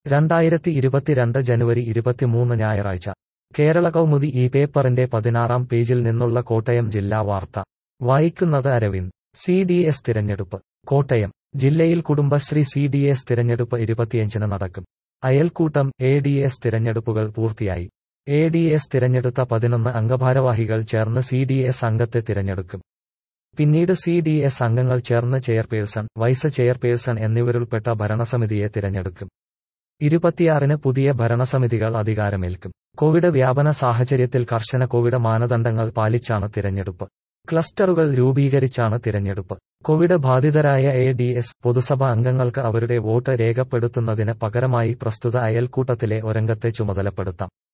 രണ്ടായിരത്തി ഇരുപത്തിരണ്ട് ജനുവരി ഇരുപത്തിമൂന്ന് ഞായറാഴ്ച കേരള കൗമുദി ഈ പേപ്പറിന്റെ പതിനാറാം പേജിൽ നിന്നുള്ള കോട്ടയം ജില്ലാ വാർത്ത വായിക്കുന്നത് അരവിന്ദ് സി ഡി എസ് തിരഞ്ഞെടുപ്പ് കോട്ടയം ജില്ലയിൽ കുടുംബശ്രീ സി ഡി എസ് തിരഞ്ഞെടുപ്പ് ഇരുപത്തിയഞ്ചിന് നടക്കും അയൽക്കൂട്ടം എ ഡി എസ് തിരഞ്ഞെടുപ്പുകൾ പൂർത്തിയായി എ ഡി എസ് തിരഞ്ഞെടുത്ത പതിനൊന്ന് അംഗഭാരവാഹികൾ ചേർന്ന് സി ഡി എസ് അംഗത്തെ തിരഞ്ഞെടുക്കും പിന്നീട് സി ഡി എസ് അംഗങ്ങൾ ചേർന്ന് ചെയർപേഴ്സൺ വൈസ് ചെയർപേഴ്സൺ എന്നിവരുൾപ്പെട്ട ഭരണസമിതിയെ തിരഞ്ഞെടുക്കും ഇരുപത്തിയാറിന് പുതിയ ഭരണസമിതികൾ അധികാരമേൽക്കും കോവിഡ് വ്യാപന സാഹചര്യത്തിൽ കർശന കോവിഡ് മാനദണ്ഡങ്ങൾ പാലിച്ചാണ് തിരഞ്ഞെടുപ്പ് ക്ലസ്റ്ററുകൾ രൂപീകരിച്ചാണ് തിരഞ്ഞെടുപ്പ് കോവിഡ് ബാധിതരായ എ ഡി എസ് പൊതുസഭ അംഗങ്ങൾക്ക് അവരുടെ വോട്ട് രേഖപ്പെടുത്തുന്നതിന് പകരമായി പ്രസ്തുത അയൽക്കൂട്ടത്തിലെ ഒരംഗത്തെ ചുമതലപ്പെടുത്താം